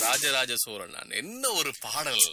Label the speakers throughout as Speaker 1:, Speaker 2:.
Speaker 1: ராஜராஜ சோழன் நான் என்ன ஒரு பாடல்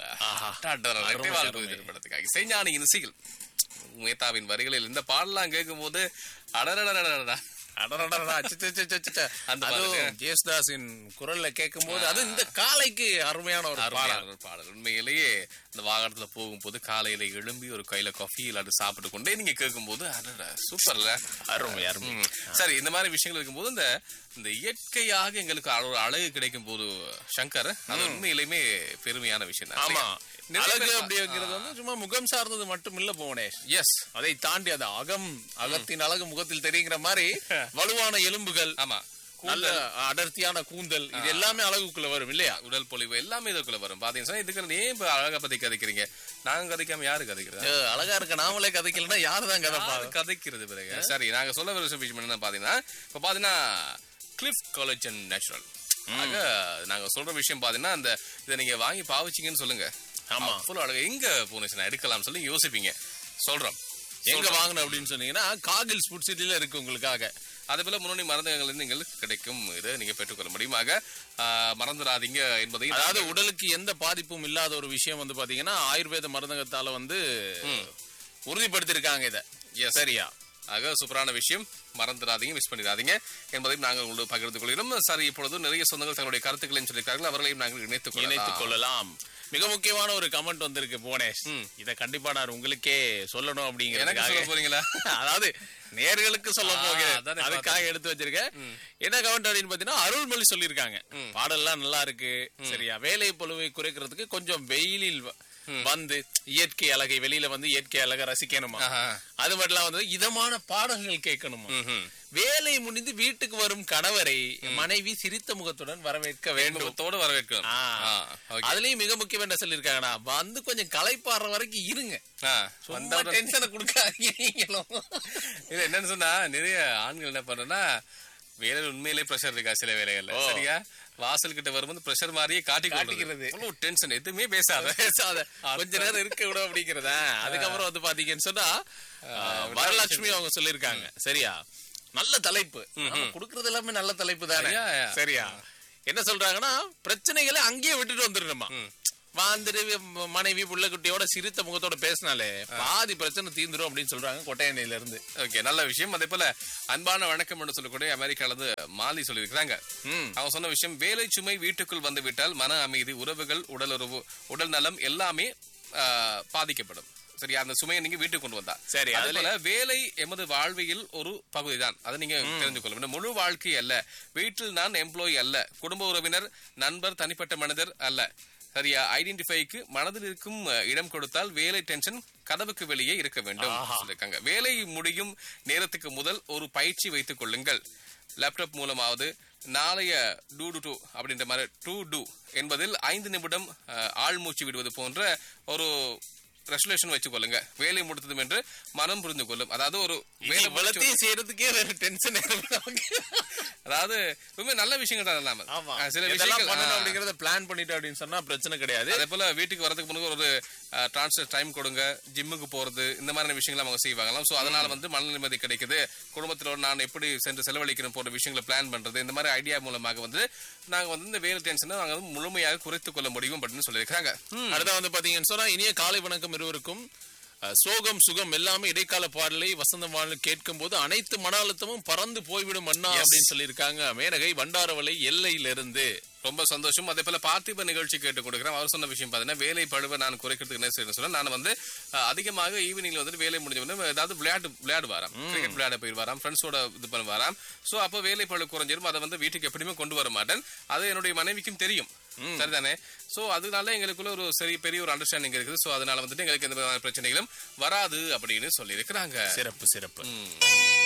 Speaker 1: படத்துக்காக இசைஞானியின் இசையில் மேத்தாவின் வரிகளில் இந்த பாடலாம் கேட்கும் போது அடரடடடடா
Speaker 2: அடடடடா, சி, சி, சி, சி, சி, சி.
Speaker 1: அந்த
Speaker 2: அதுவும்
Speaker 1: பாடல்.
Speaker 2: ஜேசுதாஸின் குரல்ல கேட்கும் போது அது இந்த காலைக்கு அருமையான ஒரு பாடல்
Speaker 1: அருமையான ஒரு பாடல் உண்மையிலேயே இந்த வாகனத்துல போகும்போது காலையில எழும்பி ஒரு கையில காஃபி இல்லாட்டி சாப்பிட்டு கொண்டே நீங்க கேட்கும்போது அடடா சூப்பர்ல
Speaker 2: அருமை அருமை
Speaker 1: ம். சரி இந்த மாதிரி விஷயங்கள் இருக்கும்போது இந்த இந்த இயற்கையாக எங்களுக்கு அ- ஒரு அழகு கிடைக்கும் போது சங்கர் அது உண்மையிலுமே பெருமையான விஷயம் தான்
Speaker 2: ஆமா
Speaker 1: நிறைய
Speaker 2: அழகு
Speaker 1: பேர்
Speaker 2: அப்படிங்கிறது வந்து சும்மா முகம் சார்ந்தது மட்டும் இல்ல போனேஷ்
Speaker 1: எஸ்
Speaker 2: அதை தாண்டி அது அகம் அகத்தின் அழகு முகத்தில் தெரிகிற மாதிரி வலுவான எலும்புகள்
Speaker 1: ஆமா
Speaker 2: நல்ல அடர்த்தியான கூந்தல் இது எல்லாமே அழகுக்குள்ள வரும் இல்லையா
Speaker 1: உடல் பொலிவு எல்லாமே இதுக்குள்ள வரும் பாத்தீங்கன்னா இதுக்கு ஏன் இப்ப அழகா பத்தி கதைக்கிறீங்க நாங்க கதைக்காம யாரு கதைக்கிறது
Speaker 2: ஏ, அழகா இருக்க நாமளே கதைக்கலன்னா யாரு தான் கதைப்பா
Speaker 1: யாரு கதைக்கிறது பிறகு சரி நாங்க சொல்ல வர விஷயம் என்ன பாத்தீங்கன்னா இப்ப பாத்தீங்கன்னா கிளிஃப் காலேஜன் நேச்சுரல் ஆக நாங்க சொல்ற விஷயம் பாத்தீங்கன்னா அந்த இதை நீங்க வாங்கி பாவிச்சீங்கன்னு சொல்லுங்க
Speaker 2: ஆமா.
Speaker 1: அவ்வளவு அழகா எங்க போனேன் நான் எடுக்கலாம் சொல்லி யோசிப்பீங்க சொல்றோம்
Speaker 2: எங்க வாங்கணும் அப்படின்னு சொன்னீங்கன்னா காகில் ஸ்புட் சிட்டில இருக்கு உங்களுக்காக
Speaker 1: அதே போல முன்னணி மருந்தகங்கள் எங்களுக்கு கிடைக்கும் இதை நீங்க பெற்றுக்கொள்ள முடியுமாக ஆ, மறந்துடாதீங்க என்பதை
Speaker 2: அதாவது உடலுக்கு எந்த பாதிப்பும் இல்லாத ஒரு விஷயம் வந்து பாத்தீங்கன்னா ஆயுர்வேத மருந்தகத்தால வந்து உறுதிப்படுத்திருக்காங்க இத சரியா
Speaker 1: ஆக சூப்பரான விஷயம் மறந்துடாதீங்க மிஸ் பண்ணிடாதீங்க என்பதையும் நாங்கள் உங்களுக்கு பகிர்ந்து கொள்கிறோம் சரி இப்பொழுது நிறைய சொந்தங்கள் தங்களுடைய கருத்துக்களையும் சொல்லியிருக்கார்கள் அவர்களையும் நாங்கள் இணைத்துக்
Speaker 2: இணைத்துக்
Speaker 1: கொள்ளலாம்
Speaker 2: கொள்ளலாம் மிக முக்கியமான ஒரு கமெண்ட் வந்திருக்கு புவனேஷ் இத கண்டிப்பா நான் உங்களுக்கே சொல்லணும்
Speaker 1: எனக்கு சொல்ல
Speaker 2: அப்படிங்கிறதுக்காக
Speaker 1: போறீங்களா
Speaker 2: அதாவது நேர்களுக்கு சொல்ல
Speaker 1: ஆ,
Speaker 2: போகிறேன்
Speaker 1: அதானே
Speaker 2: அதுக்காக எடுத்து வச்சிருக்கேன் என்ன கமெண்ட் அப்படின்னு பாத்தீங்கன்னா அருள்மொழி சொல்லியிருக்காங்க பாடல்லாம் நல்லா இருக்கு சரியா வேலை பொழுவை குறைக்கிறதுக்கு கொஞ்சம் வெயிலில் வ- வந்து இயற்கை அழகை வெளியில வந்து இயற்கை அழகை ரசிக்கணுமா
Speaker 1: ஆஹா.
Speaker 2: அது மட்டும் இல்லாம வந்து இதமான பாடல்கள் கேட்கணுமா
Speaker 1: ம்ஹும்.
Speaker 2: வேலை முடிந்து வீட்டுக்கு வரும் கணவரை மனைவி சிரித்த முகத்துடன் வரவேற்க வேண்டும்
Speaker 1: குடும்பத்தோட வரவேற்கணும்
Speaker 2: ஆ.
Speaker 1: ஆ, okay.
Speaker 2: அதுலயும் மிக முக்கியம் என்ன சொல்லிருக்காங்கன்னா வந்து கொஞ்சம் களைப்பாடுற வரைக்கும் இருங்க
Speaker 1: ஆ,
Speaker 2: சும்மா
Speaker 1: வந்தவுடன்
Speaker 2: டென்ஷனை கொடுக்காதீங்க நீங்களும்
Speaker 1: இது என்னன்னு சொன்னா நிறைய ஆண்கள் என்ன பண்றேன்னா வேலையில உண்மையிலே பிரஷர் இருக்கா சில வேலைகள்ல சரியா வாசல் கிட்ட வரும்போது பிரஷர் மாதிரியே காட்டி
Speaker 2: காட்டிக்கிறது.
Speaker 1: அவ்வளவு டென்ஷன் எதுவுமே பேசாத
Speaker 2: பேசாத கொஞ்ச நேரம் இருக்க விட அப்படிங்கிறதா அதுக்கப்புறம் வந்து பாத்தீங்கன்னு சொன்னா ஆஹ், வரலட்சுமி அவங்க சொல்லிருக்காங்க சரியா நல்ல தலைப்பு நம்ம குடுக்கறது எல்லாமே நல்ல தலைப்பு தானே
Speaker 1: ஐயா, ஐயா.
Speaker 2: சரியா என்ன சொல்றாங்கன்னா பிரச்சனைகளை அங்கேயே விட்டுட்டு வந்துடணுமா வந்துட்டு ம- மனைவி புள்ள குட்டியோட சிரித்த முகத்தோட பேசினாலே பாதி பிரச்சனை தீந்துரும் அப்படின்னு சொல்றாங்க கொட்டையணையில இருந்து
Speaker 1: ஓகே நல்ல விஷயம் அதே போல அன்பான வணக்கம் என்று சொல்லக்கூடிய அமெரிக்காலது மாலி சொல்லியிருக்கிறாங்க
Speaker 2: ம்.
Speaker 1: அவங்க சொன்ன விஷயம் வேலை சுமை வீட்டுக்குள் வந்து விட்டால் மன அமைதி உறவுகள் உடலுறவு உடல் நலம் எல்லாமே ஆ, பாதிக்கப்படும் சரியா அந்த சுமையை நீங்க வீட்டுக்கு கொண்டு வந்தா
Speaker 2: சரி,
Speaker 1: அதே
Speaker 2: அதுல-
Speaker 1: போல வேலை எமது வாழ்வியல் ஒரு பகுதிதான் அதை நீங்க தெரிந்து கொள்ள வேண்டும் முழு வாழ்க்கை அல்ல வீட்டில் நான் எம்ப்ளாயி அல்ல குடும்ப உறவினர் நண்பர் தனிப்பட்ட மனிதர் அல்ல சரியா ஐடென்டிஃபைக்கு மனதில் இருக்கும் அஹ், இடம் கொடுத்தால் வேலை டென்ஷன் கதவுக்கு வெளியே இருக்க வேண்டும் சொல்லிருக்காங்க வேலை முடியும் நேரத்துக்கு முதல் ஒரு பயிற்சி வைத்துக் கொள்ளுங்கள் லேப்டாப் மூலமாவது நாளைய டூ டு டூ அப்படின்ற மாதிரி டூ டூ என்பதில் ஐந்து நிமிடம் அஹ், ஆழ்மூச்சு விடுவது போன்ற ஒரு ரெசல்யூஷன் வச்சுக் கொள்ளுங்க வேலை முடித்ததும் என்று மனம் புரிந்து கொள்ளும் அதாவது ஒரு வேலை முடிச்சு-
Speaker 2: இவ்வளத்தையும் செய்யறதுக்கே வேற டென்ஷன்
Speaker 1: அதாவது உண்மை நல்ல விஷயங்கள் தான் இல்லாம
Speaker 2: ஆமா
Speaker 1: அஹ், சில
Speaker 2: இதெல்லாம்
Speaker 1: விஷயங்கள்
Speaker 2: பண்ணணும்
Speaker 1: ஆ.
Speaker 2: அப்படிங்கறத பிளான் பண்ணிட்டு அப்படின்னு சொன்னா பிரச்சனை கிடையாது
Speaker 1: அதே போல வீட்டுக்கு வரதுக்கு முன்னாடி ஒரு டிரான்ஸ்ஃபர் டைம் கொடுங்க ஜிம்முக்கு போறது இந்த மாதிரியான விஷயங்கள் அவங்க செய்வாங்களாம் சோ அதனால வந்து மன நிம்மதி கிடைக்குது குடும்பத்திலோட நான் எப்படி சென்று செலவழிக்கணும் போன்ற விஷயங்களை பிளான் பண்றது இந்த மாதிரி ஐடியா மூலமாக வந்து நாங்க வந்து இந்த வேலை டென்ஷனை நாங்க வந்து முழுமையாக குறைத்துக் கொள்ள முடியும் அப்படின்னு சொல்லியிருக்காங்க
Speaker 2: அடுத்த வந்து பாத்தீங்கன்னு சொன்னா இனிய காலை வணக்கம் இருவருக்கும் அஹ், சோகம் சுகம் எல்லாமே இடைக்கால பாடலை வசந்த பாடல் கேட்கும் போது அனைத்து மன அழுத்தமும் பறந்து போய்விடும் அண்ணா அப்படின்னு சொல்லியிருக்காங்க மேனகை வண்டாரவளை எல்லையிலிருந்து
Speaker 1: ரொம்ப சந்தோஷம் அதே போல பார்த்திப நிகழ்ச்சி கேட்டு கொடுக்குறேன் அவர் சொன்ன விஷயம் பாத்தீங்கன்னா வேலை பழுவை நான் குறைக்கிறதுக்கு என்ன செய்யணும் சொன்னா நான் வந்து அஹ், அதிகமாக ஈவினிங்ல வந்து வேலை முடிஞ்ச உடனே ஏதாவது விளையாட்டு விளையாடு வராம் கிரிக்கெட் விளையாட போய் வராம் ஃப்ரெண்ட்ஸோட இது பண்ண வராம் சோ அப்போ வேலை பழு குறைஞ்சிரும் அதை வந்து வீட்டுக்கு எப்படியுமே கொண்டு வர மாட்டேன் அது என்னுடைய மனைவிக்கும் தெரியும் சரிதானே சோ அதனால எங்களுக்குள்ள ஒரு சரி பெரிய ஒரு அண்டர்ஸ்டாண்டிங் இருக்குது சோ அதனால வந்துட்டு எங்களுக்கு எந்த விதமான பிரச்சனைகளும் வராது அப்படின்னு சொல்லி இருக்கிறாங்க
Speaker 2: சிறப்பு சிறப்பு